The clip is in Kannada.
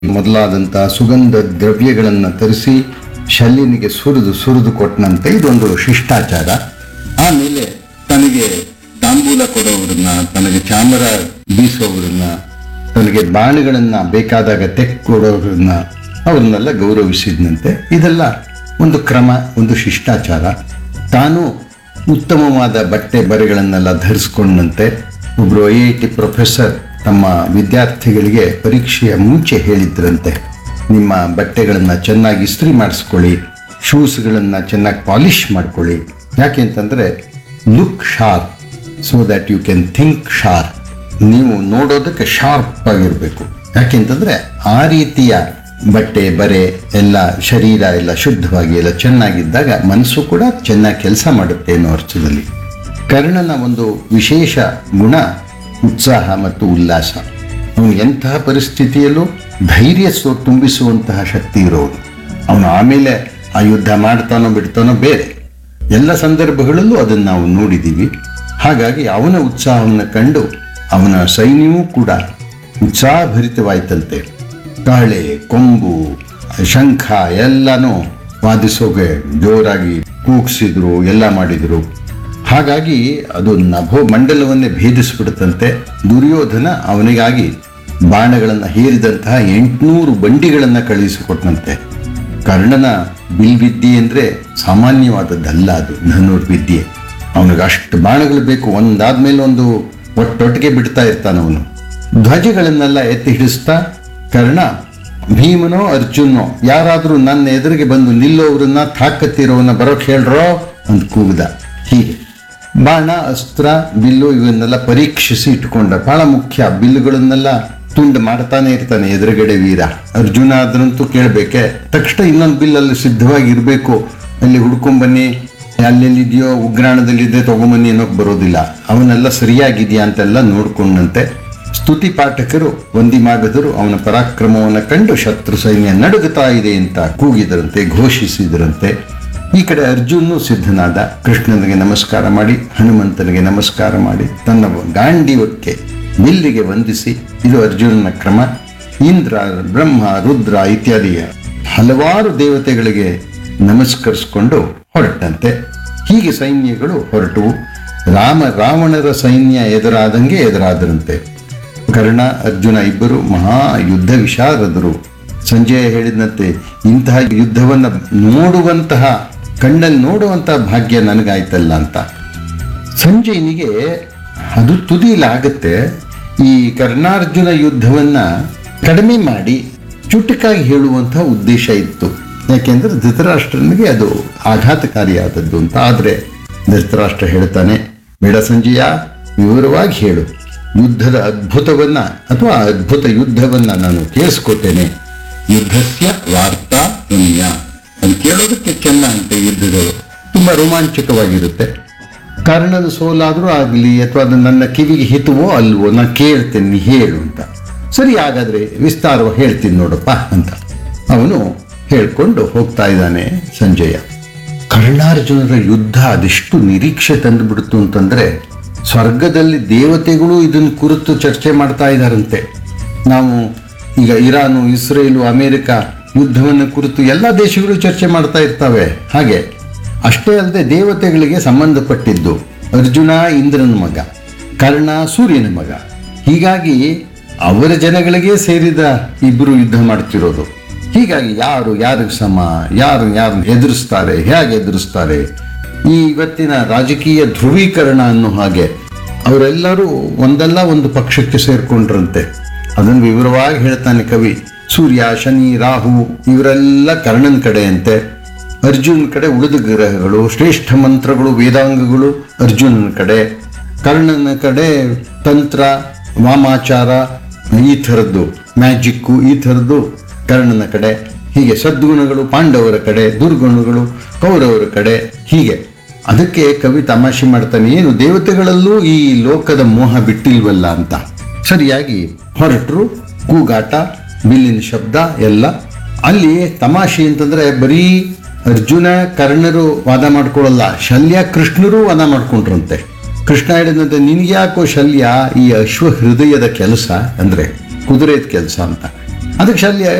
ಮೊದಲಾದಂಥ ಸುಗಂಧ ದ್ರವ್ಯಗಳನ್ನು ತರಿಸಿ ಶಲ್ಯನಿಗೆ ಸುರಿದು ಸುರಿದು ಕೊಟ್ಟನಂತೆ ಇದೊಂದು ಶಿಷ್ಟಾಚಾರ ಆಮೇಲೆ ತನಗೆ ತಾಂಬೂಲ ಕೊಡೋವ್ರನ್ನ ತನಗೆ ಚಾಮರ ಬೀಸೋವ್ರನ್ನ ತನಗೆ ಬಾಣಗಳನ್ನ ಬೇಕಾದಾಗ ತೆಕ್ಕೊಡೋರನ್ನ ಅವ್ರನ್ನೆಲ್ಲ ಗೌರವಿಸಿದ್ನಂತೆ ಇದೆಲ್ಲ ಒಂದು ಕ್ರಮ ಒಂದು ಶಿಷ್ಟಾಚಾರ ತಾನು ಉತ್ತಮವಾದ ಬಟ್ಟೆ ಬರೆಗಳನ್ನೆಲ್ಲ ಧರಿಸ್ಕೊಂಡಂತೆ ಒಬ್ರು ಐ ಐ ಟಿ ಪ್ರೊಫೆಸರ್ ತಮ್ಮ ವಿದ್ಯಾರ್ಥಿಗಳಿಗೆ ಪರೀಕ್ಷೆಯ ಮುಂಚೆ ಹೇಳಿದ್ರಂತೆ ನಿಮ್ಮ ಬಟ್ಟೆಗಳನ್ನು ಚೆನ್ನಾಗಿ ಇಸ್ತ್ರಿ ಮಾಡಿಸ್ಕೊಳ್ಳಿ ಶೂಸ್ಗಳನ್ನು ಚೆನ್ನಾಗಿ ಪಾಲಿಷ್ ಮಾಡ್ಕೊಳ್ಳಿ ಯಾಕೆ ಅಂತಂದರೆ look sharp so that you can think sharp ನೀವು ನೋಡೋದಕ್ಕೆ ಶಾರ್ಪ್ ಆಗಿರಬೇಕು ಯಾಕೆಂತಂದ್ರೆ ಆ ರೀತಿಯ ಬಟ್ಟೆ ಬರೆ ಎಲ್ಲ ಶರೀರ ಎಲ್ಲ ಶುದ್ಧವಾಗಿ ಎಲ್ಲ ಚೆನ್ನಾಗಿದ್ದಾಗ ಮನಸ್ಸು ಕೂಡ ಚೆನ್ನಾಗಿ ಕೆಲಸ ಮಾಡುತ್ತೆ ಅನ್ನೋ ಅರ್ಥದಲ್ಲಿ ಕರ್ಣನ ಒಂದು ವಿಶೇಷ ಗುಣ ಉತ್ಸಾಹ ಮತ್ತು ಉಲ್ಲಾಸ ಅವನು ಎಂತಹ ಪರಿಸ್ಥಿತಿಯಲ್ಲೂ ಧೈರ್ಯ ಸೋ ತುಂಬಿಸುವಂತಹ ಶಕ್ತಿ ಇರೋನು ಅವನು ಆಮೇಲೆ ಆ ಯುದ್ಧ ಮಾಡ್ತಾನೋ ಬಿಡ್ತಾನೋ ಬೇರೆ ಎಲ್ಲ ಸಂದರ್ಭಗಳಲ್ಲೂ ಅದನ್ನು ನಾವು ನೋಡಿದ್ದೀವಿ ಹಾಗಾಗಿ ಅವನ ಉತ್ಸಾಹವನ್ನು ಕಂಡು ಅವನ ಸೈನ್ಯವೂ ಕೂಡ ಉತ್ಸಾಹಭರಿತವಾಯ್ತಂತೆ ಕಾಳೆ ಕೊಂಬು ಶಂಖ ಎಲ್ಲನೂ ವಾದಿಸೋಗೆ ಜೋರಾಗಿ ಕೂಗ್ಸಿದ್ರು ಎಲ್ಲ ಮಾಡಿದ್ರು ಹಾಗಾಗಿ ಅದು ನಭೋ ಮಂಡಲವನ್ನೇ ಭೇದಿಸ್ಬಿಡುತ್ತಂತೆ ದುರ್ಯೋಧನ ಅವನಿಗಾಗಿ ಬಾಣಗಳನ್ನು ಹೇರಿದಂತಹ ಎಂಟುನೂರು ಬಂಡಿಗಳನ್ನು ಕಳುಹಿಸಿಕೊಟ್ಟನಂತೆ ಕರ್ಣನ ಬಿಲ್ವಿದ್ಯೆ ಅಂದರೆ ಸಾಮಾನ್ಯವಾದದ್ದಲ್ಲ ಅದು ಧನುರ್ವಿದ್ಯೆ ಅವನಿಗೆ ಅಷ್ಟು ಬಾಣಗಳು ಬೇಕು ಒಂದಾದ್ಮೇಲೆ ಒಂದು ಒಟ್ಟೊಟ್ಟಿಗೆ ಬಿಡ್ತಾ ಇರ್ತಾನ ಅವನು ಧ್ವಜಗಳನ್ನೆಲ್ಲ ಎತ್ತಿ ಹಿಡಿಸ್ತಾ ಕರ್ಣ ಭೀಮನೋ ಅರ್ಜುನೋ ಯಾರಾದರೂ ನನ್ನ ಎದುರಿಗೆ ಬಂದು ನಿಲ್ಲೋವ್ರನ್ನ ತಾಕತ್ತಿರೋವನ್ನ ಬರೋಕ್ ಹೇಳ್ರೋ ಅಂತ ಕೂಗ್ದ ಹೀಗೆ ಬಾಣ ಅಸ್ತ್ರ ಬಿಲ್ಲು ಇವನ್ನೆಲ್ಲ ಪರೀಕ್ಷಿಸಿ ಇಟ್ಕೊಂಡ ಬಹಳ ಮುಖ್ಯ ಬಿಲ್ಲುಗಳನ್ನೆಲ್ಲ ತುಂಡು ಮಾಡ್ತಾನೆ ಇರ್ತಾನೆ ಎದುರುಗಡೆ ವೀರ ಅರ್ಜುನ ಆದ್ರಂತೂ ಕೇಳಬೇಕೆ ತಕ್ಷಣ ಇನ್ನೊಂದು ಬಿಲ್ಲಲ್ಲಿ ಸಿದ್ಧವಾಗಿ ಇರಬೇಕು ಅಲ್ಲಿ ಹುಡ್ಕೊಂಬನ್ನಿ ಅಲ್ಲೆಲ್ಲಿದೆಯೋ ಉಗ್ರಾಣದಲ್ಲಿದೆ ತಗೊಂಬನ್ನಿ ಅನ್ನೋಕೆ ಬರೋದಿಲ್ಲ ಅವನ್ನೆಲ್ಲ ಸರಿಯಾಗಿದೆಯಾ ಅಂತೆಲ್ಲ ನೋಡ್ಕೊಂಡಂತೆ ಸ್ತುತಿ ಪಾಠಕರು ವಂದಿಮಾಗದರು ಅವನ ಪರಾಕ್ರಮವನ್ನು ಕಂಡು ಶತ್ರು ಸೈನ್ಯ ನಡುಗುತ್ತಾ ಇದೆ ಅಂತ ಕೂಗಿದರಂತೆ ಘೋಷಿಸಿದರಂತೆ ಈ ಕಡೆ ಅರ್ಜುನು ಸಿದ್ಧನಾದ ಕೃಷ್ಣನಿಗೆ ನಮಸ್ಕಾರ ಮಾಡಿ ಹನುಮಂತನಿಗೆ ನಮಸ್ಕಾರ ಮಾಡಿ ತನ್ನ ಗಾಂಡೀವಕ್ಕೆ ಬಿಲ್ಲಿಗೆ ವಂದಿಸಿ ಇದು ಅರ್ಜುನನ ಕ್ರಮ ಇಂದ್ರ ಬ್ರಹ್ಮ ರುದ್ರ ಇತ್ಯಾದಿ ಹಲವಾರು ದೇವತೆಗಳಿಗೆ ನಮಸ್ಕರಿಸಿಕೊಂಡು ಹೊರಟಂತೆ ಹೀಗೆ ಸೈನ್ಯಗಳು ಹೊರಟು ರಾಮ ರಾವಣರ ಸೈನ್ಯ ಎದುರಾದಂಗೆ ಎದುರಾದರಂತೆ ಕರ್ಣ ಅರ್ಜುನ ಇಬ್ಬರು ಮಹಾ ಯುದ್ಧ ವಿಶಾರದರು ಸಂಜಯ ಹೇಳಿದಂತೆ ಇಂತಹ ಯುದ್ಧವನ್ನು ನೋಡುವಂತಹ ಕಣ್ಣಲ್ಲಿ ನೋಡುವಂತಹ ಭಾಗ್ಯ ನನಗಾಯ್ತಲ್ಲ ಅಂತ ಸಂಜಯನಿಗೆ ಅದು ತುದಿಲಾಗುತ್ತೆ ಈ ಕರ್ಣಾರ್ಜುನ ಯುದ್ಧವನ್ನ ಕಡಿಮೆ ಮಾಡಿ ಚುಟುಕಾಗಿ ಹೇಳುವಂತಹ ಉದ್ದೇಶ ಇತ್ತು ಯಾಕೆಂದ್ರೆ ಧೃತರಾಷ್ಟ್ರನಿಗೆ ಅದು ಆಘಾತಕಾರಿಯಾದದ್ದು ಅಂತ ಆದರೆ ಧೃತರಾಷ್ಟ್ರ ಹೇಳ್ತಾನೆ ಬೇಡ ಸಂಜಯ ವಿವರವಾಗಿ ಹೇಳು ಯುದ್ಧದ ಅದ್ಭುತವನ್ನ ಅಥವಾ ಅದ್ಭುತ ಯುದ್ಧವನ್ನ ನಾನು ಕೇಳಿಸ್ಕೊತೇನೆ ಯುದ್ಧಸ್ಯ ವಾರ್ತಾ ದುನಿಯ ಅದು ಕೇಳೋದಕ್ಕೆ ಚೆನ್ನ ಅಂತೆ ಯುದ್ಧಗಳು ತುಂಬಾ ರೋಮಾಂಚಕವಾಗಿರುತ್ತೆ ಕರ್ಣದ ಸೋಲಾದರೂ ಆಗಲಿ ಅಥವಾ ಅದು ನನ್ನ ಕಿವಿಗೆ ಹಿತವೋ ಅಲ್ವೋ ನಾನು ಕೇಳ್ತೇನೆ ನೀ ಹೇಳು ಅಂತ ಸರಿ ಹಾಗಾದ್ರೆ ವಿಸ್ತಾರವಾಗಿ ಹೇಳ್ತೀನಿ ನೋಡಪ್ಪ ಅಂತ ಅವನು ಹೇಳ್ಕೊಂಡು ಹೋಗ್ತಾ ಇದ್ದಾನೆ ಸಂಜಯ ಕರ್ಣಾರ್ಜುನರ ಯುದ್ಧ ಅದೆಷ್ಟು ನಿರೀಕ್ಷೆ ತಂದುಬಿಡ್ತು ಅಂತಂದ್ರೆ ಸ್ವರ್ಗದಲ್ಲಿ ದೇವತೆಗಳು ಇದನ್ನ ಕುರಿತು ಚರ್ಚೆ ಮಾಡ್ತಾ ಇದ್ದಾರಂತೆ ನಾವು ಈಗ ಇರಾನು ಇಸ್ರೇಲು ಅಮೆರಿಕ ಯುದ್ಧವನ್ನು ಕುರಿತು ಎಲ್ಲ ದೇಶಗಳು ಚರ್ಚೆ ಮಾಡ್ತಾ ಇರ್ತವೆ ಹಾಗೆ ಅಷ್ಟೇ ಅಲ್ಲದೆ ದೇವತೆಗಳಿಗೆ ಸಂಬಂಧಪಟ್ಟಿದ್ದು ಅರ್ಜುನ ಇಂದ್ರನ ಮಗ ಕರ್ಣ ಸೂರ್ಯನ ಮಗ ಹೀಗಾಗಿ ಅವರ ಜನಗಳಿಗೆ ಸೇರಿದ ಇಬ್ಬರು ಯುದ್ಧ ಮಾಡ್ತಿರೋದು ಹೀಗಾಗಿ ಯಾರು ಯಾರಿಗೆ ಸಮ ಯಾರು ಯಾರು ಎದುರಿಸ್ತಾರೆ ಹೇಗೆ ಎದುರಿಸ್ತಾರೆ ಈ ಇವತ್ತಿನ ರಾಜಕೀಯ ಧ್ರುವೀಕರಣ ಅನ್ನೋ ಹಾಗೆ ಅವರೆಲ್ಲರೂ ಒಂದಲ್ಲ ಒಂದು ಪಕ್ಷಕ್ಕೆ ಸೇರ್ಕೊಂಡ್ರಂತೆ ಅದನ್ನು ವಿವರವಾಗಿ ಹೇಳ್ತಾನೆ ಕವಿ ಸೂರ್ಯ ಶನಿ ರಾಹು ಇವರೆಲ್ಲ ಕರ್ಣನ ಕಡೆ ಅಂತೆ ಅರ್ಜುನ್ ಕಡೆ ಉಳಿದ ಗ್ರಹಗಳು ಶ್ರೇಷ್ಠ ಮಂತ್ರಗಳು ವೇದಾಂಗಗಳು ಅರ್ಜುನನ ಕಡೆ ಕರ್ಣನ ಕಡೆ ತಂತ್ರ ವಾಮಾಚಾರ ಈ ಥರದ್ದು ಮ್ಯಾಜಿಕ್ಕು ಈ ಥರದ್ದು ಕರ್ಣನ ಕಡೆ ಹೀಗೆ ಸದ್ಗುಣಗಳು ಪಾಂಡವರ ಕಡೆ ದುರ್ಗುಣಗಳು ಕೌರವರ ಕಡೆ ಹೀಗೆ ಅದಕ್ಕೆ ಕವಿ ತಮಾಷೆ ಮಾಡ್ತಾನೆ ಏನು ದೇವತೆಗಳಲ್ಲೂ ಈ ಲೋಕದ ಮೋಹ ಬಿಟ್ಟಿಲ್ವಲ್ಲ ಅಂತ ಸರಿಯಾಗಿ ಹೊರಟರು ಕೂಗಾಟ ಬಿಲ್ಲಿನ ಶಬ್ದ ಎಲ್ಲ ಅಲ್ಲಿ ತಮಾಷೆ ಅಂತಂದ್ರೆ ಬರೀ ಅರ್ಜುನ ಕರ್ಣರು ವಾದ ಮಾಡ್ಕೊಳ್ಳಲ್ಲ ಶಲ್ಯ ಕೃಷ್ಣರು ವಾದ ಮಾಡ್ಕೊಂಡ್ರಂತೆ ಕೃಷ್ಣ ಹೇಳಿದಂತೆ ನಿನ್ಗ್ಯಾಕೋ ಶಲ್ಯ ಈ ಅಶ್ವ ಹೃದಯದ ಕೆಲಸ ಅಂದ್ರೆ ಕುದುರೆದ ಕೆಲಸ ಅಂತ ಅದಕ್ಕೆ ಅಲ್ಲಿ